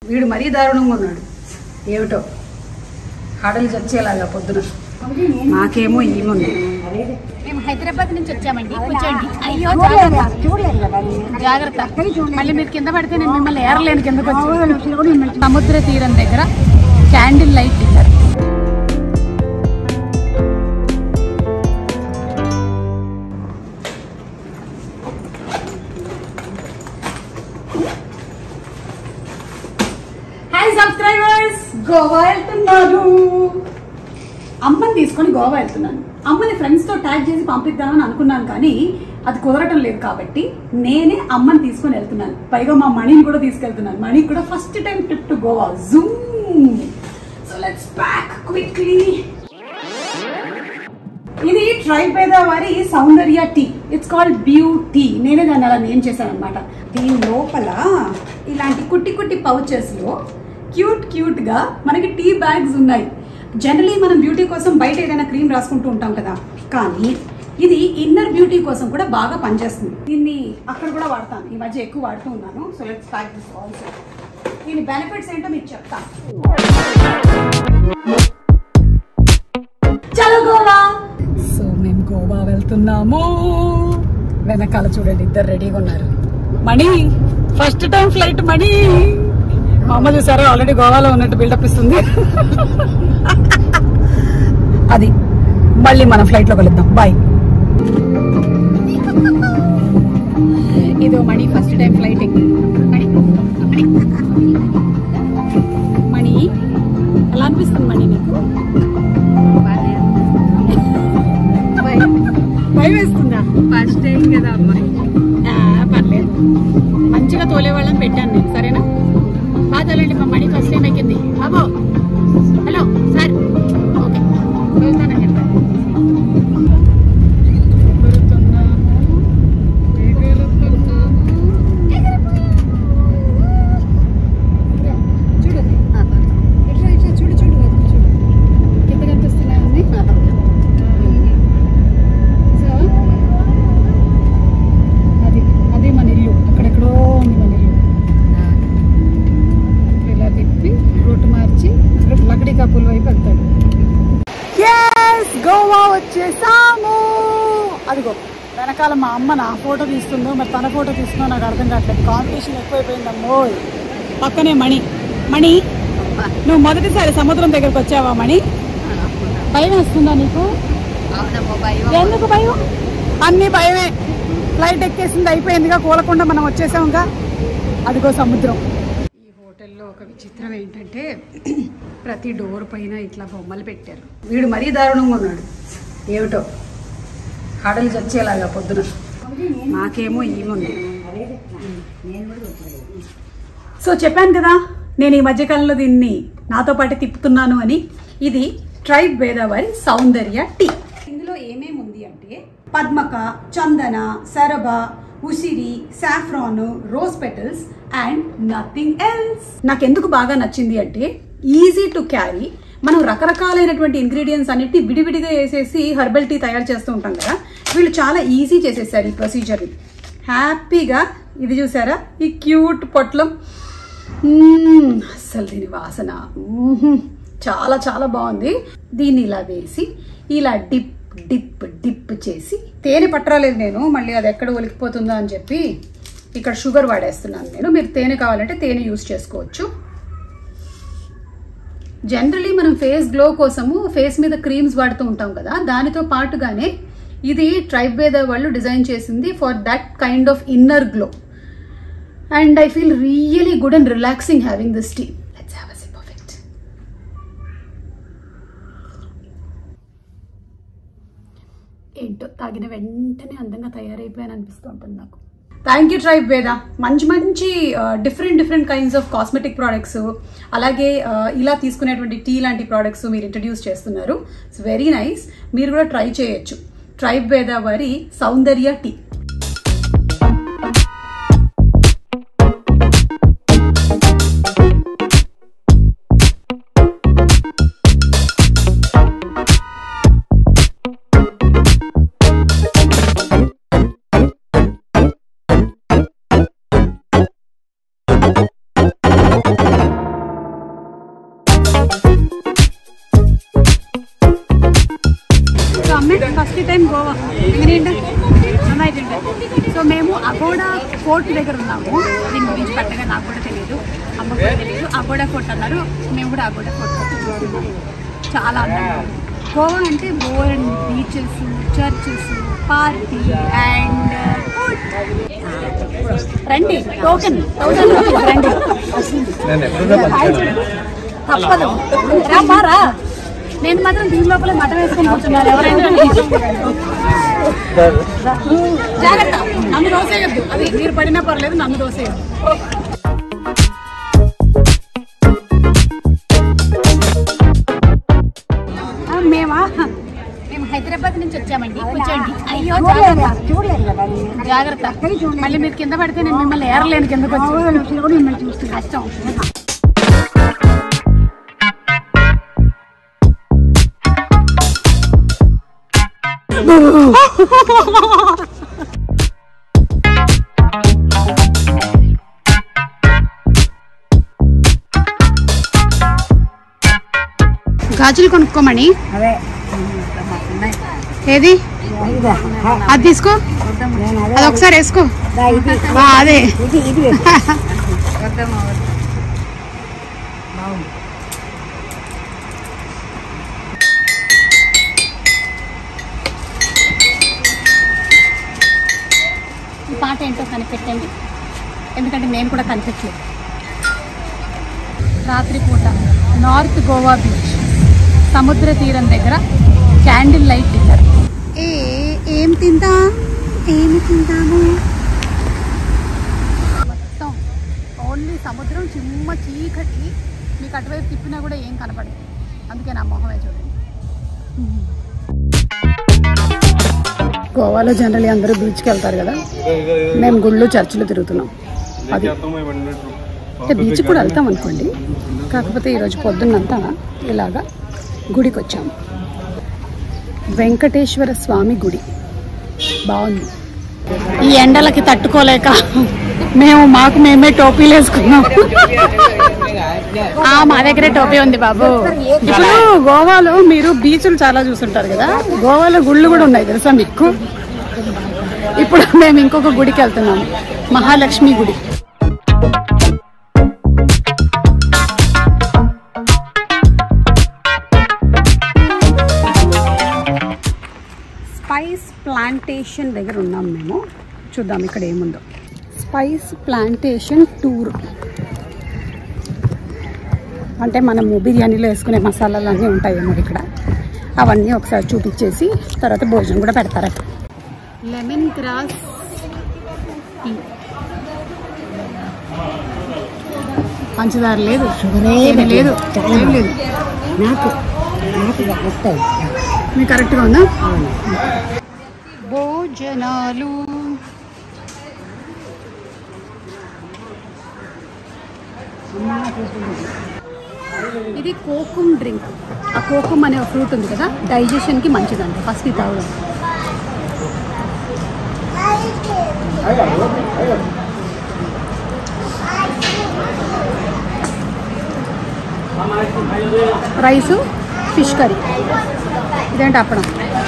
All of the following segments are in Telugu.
వీడు మరీ దారుణంగా ఉన్నాడు ఏమిటో హడలు చచ్చేలాగా పొద్దున మాకేమో ఈముంది మేము హైదరాబాద్ నుంచి వచ్చామండి కూర్చోండి అయ్యో జాగ్రత్త జాగ్రత్త మళ్ళీ మీరు కింద పడితే నేను మిమ్మల్ని ఏరలేను కిందకు వచ్చి సముద్ర తీరం దగ్గర candle light dinner hi subscribers Goa వెళ్తున్నాను అమ్మని తీసుకొని గోవా వెళ్తున్నాను అమ్మని ఫ్రెండ్స్ తో ట్యాగ్ చేసి పంపిద్దామని అనుకున్నాను కానీ అది కుదరటం లేదు కాబట్టి నేనే అమ్మని తీసుకొని వెళ్తున్నాను పైగా మా మణిని కూడా తీసుకెళ్తున్నాను మణి కూడా first time trip to Goa zoom so let's pack quickly ఇది ట్రైపేద వారి సౌందర్య టీ ఇట్స్ కాల్డ్ బ్యూటీ నేనే దాన్ని అలా నేమ్ చేశాను అనమాట దీని లోపల ఇలాంటి కుట్టి కుట్టి పౌచెస్ లో క్యూట్ క్యూట్ గా మనకి టీ బ్యాగ్స్ ఉన్నాయి జనరలీ మనం బ్యూటీ కోసం బయట ఏదైనా క్రీమ్ రాసుకుంటూ ఉంటాం కదా కానీ ఇది ఇన్నర్ బ్యూటీ కోసం కూడా బాగా పనిచేస్తుంది దీన్ని అక్కడ కూడా వాడతాను ఈ మధ్య ఎక్కువ వాడుతూ ఉన్నాను so let's pack this also దీని బెనిఫిట్స్ ఏంటో మీకు చెప్తాను చలో గోవా సో మేము గోవా వెళ్తున్నాము వెనకాల చూడండి ఇద్దరు రెడీగా ఉన్నారు Mani first time flight Mani మా అమ్మ చూసారా ఆల్రెడీ గోవాలో ఉన్నట్టు బిల్డప్ ఇస్తుంది అది మళ్ళీ మనం ఫ్లైట్ లో కలుద్దాం బాయ్ ఇదో Mani first time flight Mani Mani. Mani ఎలా అనిపిస్తుంది మణి నీకు భయం వేస్తుందా ఫస్ట్ టైం కదా అమ్మాయి ఆ, పర్లేదు మంచిగా తోలే వాళ్ళని పెట్టాను నేను సరేనా బాగా తోలండి మా మణి ఫస్ట్ టైం ఎక్కింది బాబో హలో సార్ ఓకే వెళ్తానని చెప్పాను చూడు ఇట్లా ఇట్లా చూడు చూడు చూడు కింద కనిపిస్తున్నాయి సో అది అది మన ఇల్లు అక్కడెక్కడో ఉంది మన ఇల్లు ఇలా తిప్పి రూట్ మార్చి లకడీ కప్పుల వైపు వెళ్తాడు ఎస్ గోవా వచ్చేసాము అదిగో వెనకాల మా అమ్మ నా ఫోటో తీస్తుందో మరి తన ఫోటో తీసుకున్నా నాకు అర్థం కావట్లేదు కాంపిటీషన్ ఎక్కువైపోయిందమ్మో పక్కనే మణి మణి నువ్వు మొదటిసారి సముద్రం దగ్గరకు వచ్చావా మణి భయం వేస్తుందా నీకు అవునమ్మా భయం ఎందుకు భయం అన్ని భయమే ఫ్లైట్ ఎక్కేసింది అయిపోయిందిగా కూలకుండా మనం వచ్చేసాంగా అదిగో సముద్రం ఈ హోటల్లో ఒక విచిత్రం ఏంటంటే ప్రతి డోర్ పైన ఇట్లా బొమ్మలు పెట్టారు వీడు మరీ దారుణంగా ఉన్నాడు ఏమిటో హడలు చచ్చేలాగా పొద్దున మాకేమో ఈముంది సో చెప్పాను కదా నేను ఈ మధ్యకాలంలో దీన్ని నాతో పాటు తిప్పుతున్నాను అని ఇది ట్రైబ్ వేదావారి సౌందర్య టీ ఇందులో ఏమేమి ఉంది అంటే పద్మక చందన సరబ ఉసిరి saffron rose petals and nothing else నాకెందుకు బాగా నచ్చింది అంటే ఈజీ టు క్యారీ మనం రకరకాలైనటువంటి ఇంగ్రీడియంట్స్ అన్నిటిని విడివిడిగా వేసేసి హెర్బల్ టీ తయారు చేస్తూ ఉంటాం కదా వీళ్ళు చాలా ఈజీ చేసేసారు ఈ ప్రొసీజర్ని హ్యాపీగా ఇది చూసారా ఈ క్యూట్ పొట్లం మ్మ్, అస్సలు దీని వాసన మ్మ్, చాలా చాలా బాగుంది దీన్ని ఇలా వేసి ఇలా డిప్ డిప్ డిప్ చేసి తేనె పట్టరాలేదు నేను మళ్ళీ అది ఎక్కడ ఒలికిపోతుందో అని చెప్పి ఇక్కడ షుగర్ వాడేస్తున్నాను నేను మీరు తేనె కావాలంటే తేనె యూస్ చేసుకోవచ్చు జనరలీ మనం ఫేస్ గ్లో కోసము ఫేస్ మీద క్రీమ్స్ వాడుతూ ఉంటాం కదా దానితో పాటుగానే ఇది ట్రైబ్ వేద వాళ్ళు డిజైన్ చేసింది for that kind of inner glow and I feel really good and relaxing having this tea let's have a sip of it ఏంటో తాగిన వెంటనే అందంగా తయారైపోయాను అనిపిస్తూ ఉంటుంది నాకు థ్యాంక్ యూ ట్రైబ్ వేద మంచి మంచి different different kinds of cosmetic products అలాగే ఆ, ఇలా తీసుకునేటువంటి టీ లాంటి ప్రోడక్ట్స్ మీరు ఇంట్రడ్యూస్ చేస్తున్నారు ఇట్స్ వెరీ నైస్ మీరు కూడా ట్రై చేయొచ్చు ట్రైబ్ వేద వారి సౌందర్య టీ അമ്മ ഫസ്റ്റ് ടൈം ഗോവ എങ്ങനെയുണ്ട് നന്നായിട്ടുണ്ട് సో మేము అగోడా ఫోర్ట్ దగ్గర ఉన్నాము దీని గురించి పెద్దగా నాకు కూడా తెలియదు అమ్మ కూడా తెలియదు అగోడా ఫోర్ట్ అన్నారు మేము కూడా అగోడా ఫోర్ట్ చూస్తున్నాము చాలా అందంగా ఉంది గోవా అంటే bore beaches churches party and food రండి టోకెన్ థౌసండ్ రూపీస్ రండి తప్పదు రా రా నేను మాత్రం దీని లోపల మటన్ వేసుకొని కూర్చున్నారు ఎవరైనా జాగ్రత్త నన్ను దోసేయద్దు అది మీరు పడినా పర్లేదు నన్ను దోసేయద్దు ఆ, మేమా మేము హైదరాబాద్ నుంచి వచ్చామండి కూర్చోండి అయ్యో జాగ్రత్త జాగ్రత్త మళ్ళీ మీరు కింద పడితే నేను మిమ్మల్ని ఏరలేను కిందకు వచ్చి కూడా మిమ్మల్ని చూస్తే కష్టం గాజులు కొనుక్కోమని ఏది అది తీసుకో అది ఒకసారి వేసుకో ఆ, అదే ఈ పాట ఏంటో కనిపెట్టండి ఎందుకంటే నేను కూడా కనిపెట్టలేదు రాత్రిపూట నార్త్ గోవా బీచ్ సముద్ర తీరం దగ్గర క్యాండిల్ లైట్ డిన్నర్ ఏ ఏం తిందాం ఏమి తిందాము మొత్తం ఓన్లీ సముద్రం చిమ్మ చీకటి మీకు అటువైపు తిప్పినా కూడా ఏం కనపడదు అందుకే నా మొహమే చూడండి గోవాలో జనరల్లీ అందరూ బీచ్కి వెళ్తారు కదా మేము గుళ్ళు చర్చిలు తిరుగుతున్నాం అది అంటే బీచ్ కూడా వెళ్తాం అనుకోండి కాకపోతే ఈరోజు పొద్దున్నంతా ఇలాగా గుడికి వచ్చాము వెంకటేశ్వర స్వామి గుడి బాగుంది ఈ ఎండలకి తట్టుకోలేక మేము మాకు మేమే టోపీలు వేసుకున్నాం ఆ, మా దగ్గరే టోపీ ఉంది బాబు ఇప్పుడు గోవాలో మీరు బీచ్లు చాలా చూసుంటారు కదా గోవాలో గుళ్ళు కూడా ఉన్నాయి తెలుసా మీకు ఇప్పుడు మేము ఇంకొక గుడికి వెళ్తున్నాము మహాలక్ష్మి గుడి స్పైస్ ప్లాంటేషన్ దగ్గర ఉన్నాం మేము చూద్దాం ఇక్కడ ఏముందో స్పైస్ ప్లాంటేషన్ టూర్ అంటే మనము బిర్యానీలో వేసుకునే మసాలాలు అన్నీ ఉంటాయేమో ఇక్కడ అవన్నీ ఒకసారి చూపించేసి తర్వాత భోజనం కూడా పెడతారట లెమన్ గ్రాస్ టీ పంచదార లేదు ఏమీ లేదు ఏం లేదు నాకు నాకు వస్తాయి మీకు కరెక్ట్గా ఉందా భోజనాలు ఇది కోకుమ్ డ్రింక్ ఆ కోకుమ్ అనే ఫ్రూట్ ఉంది కదా డైజెషన్కి మంచిదండి ఫస్ట్ ఇది తాగడం రైసు ఫిష్ కర్రీ ఇదేంటి అప్పడం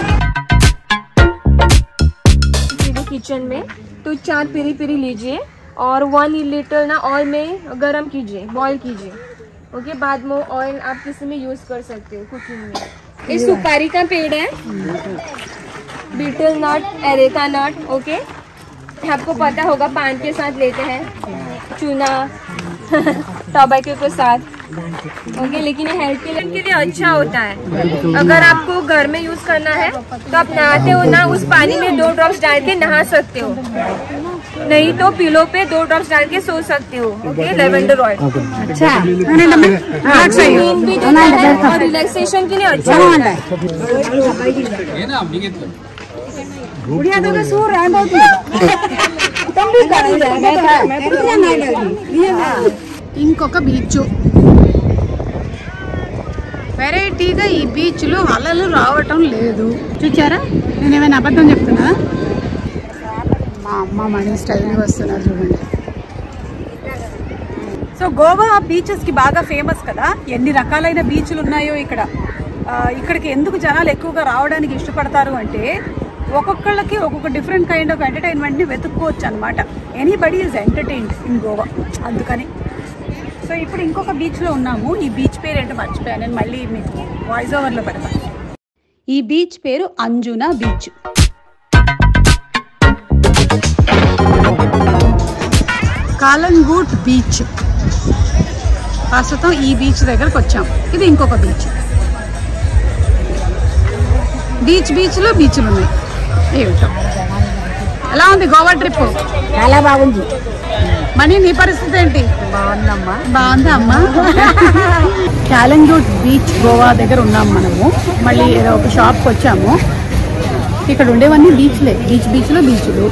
लीजिए किचन में तो चार पेरी पेरी लीजिए और वन लीटर ना ऑयल में गरम कीजिए बॉईल कीजिए ओके बाद में ऑयल आप किसी में यूज कर सकते हो कुकिंग में ये सुपारी का पेड़ है betel nut areca nut okay आपको पता होगा पान के साथ लेते हैं चूना टोबैको के साथ ओके लेकिन ये हेल्थ के लिए के लिए अच्छा होता है अगर आपको घर में यूज करना है तो आप नहाते हो ना उस पानी में दो ड्रॉप्स डाल के नहा सकते हो नहीं तो पिलो पे दो ड्रॉप्स डाल के सो सकते हो ओके लेवेंडर ऑयल नींद भी देता है और रिलैक्सेशन के लिए अच्छा होता है ఇంకొక బీచ్ వెరైటీగా ఈ బీచ్లో అలలు రావటం లేదు చూచారా నేను ఏమైనా అబద్ధం చెప్తున్నా మా అమ్మ మనీ స్టైల్ వస్తున్నారు చూడండి సో గోవా బీచెస్ కి బాగా ఫేమస్ కదా ఎన్ని రకాలైన బీచ్లు ఉన్నాయో ఇక్కడ ఆ, ఇక్కడికి ఎందుకు జనాలు ఎక్కువగా రావడానికి ఇష్టపడతారు అంటే ఒక్కొక్కళ్ళకి ఒక్కొక్క డిఫరెంట్ కైండ్ ఆఫ్ ఎంటర్టైన్మెంట్ని వెతుక్కోవచ్చు అనమాట anybody is entertained in Goa అందుకని సో ఇప్పుడు ఇంకొక బీచ్లో ఉన్నాము ఈ బీచ్ పేరు ఏంటో మర్చిపోయాను నేను మళ్ళీ మీకు వాయిస్ ఓవర్లో పెడతాను ఈ బీచ్ పేరు అంజునా బీచ్ కాలంగూట్ బీచ్ ప్రస్తుతం ఈ బీచ్ దగ్గరకు వచ్చాం ఇది ఇంకొక బీచ్ బీచ్ బీచ్లో బీచ్లు ఉన్నాయి ఏమిటో ఎలా ఉంది గోవా ట్రిప్ చాలా బాగుంది మనీ నీ పరిస్థితి ఏంటి బాగుందమ్మా బాగుందా అమ్మా క్యాలంగూట్ బీచ్ గోవా దగ్గర ఉన్నాం మనము మళ్ళీ ఏదో ఒక షాప్కి వచ్చాము ఇక్కడ ఉండేవన్నీ బీచ్లే బీచ్ బీచ్లో బీచ్లు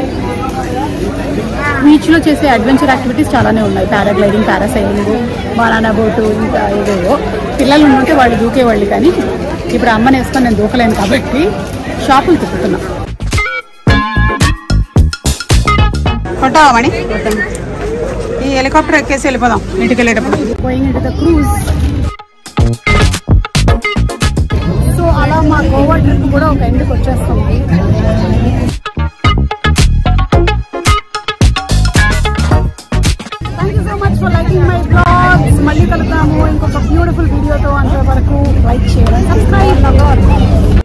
బీచ్లో చేసే అడ్వెంచర్ యాక్టివిటీస్ చాలానే ఉన్నాయి పారాగ్లైడింగ్ పారాసైలింగ్ బనానా బోటు ఇంకా ఏవేవో పిల్లలు ఉంటే వాళ్ళు దూకేవాళ్ళు కానీ ఇప్పుడు అమ్మని వేసుకొని నేను దూకలేను కాబట్టి షాపులు తిప్పుతున్నా కొట్టావా మణి ఈ హెలికాప్టర్ ఎక్కేసి వెళ్ళిపోదాం ఇంటికి వెళ్ళేటప్పుడు గోయింగ్ ఇంటి ద క్రూజ్ సో అలా మా గోవా ట్రిప్ కూడా ఒక ఎండ్కి వచ్చేస్తుంది thank you so much for liking my blogs మళ్ళీ కలుద్దాము ఇంకొక బ్యూటిఫుల్ వీడియోతో అంతవరకు లైక్ చేయడం సబ్స్క్రైబ్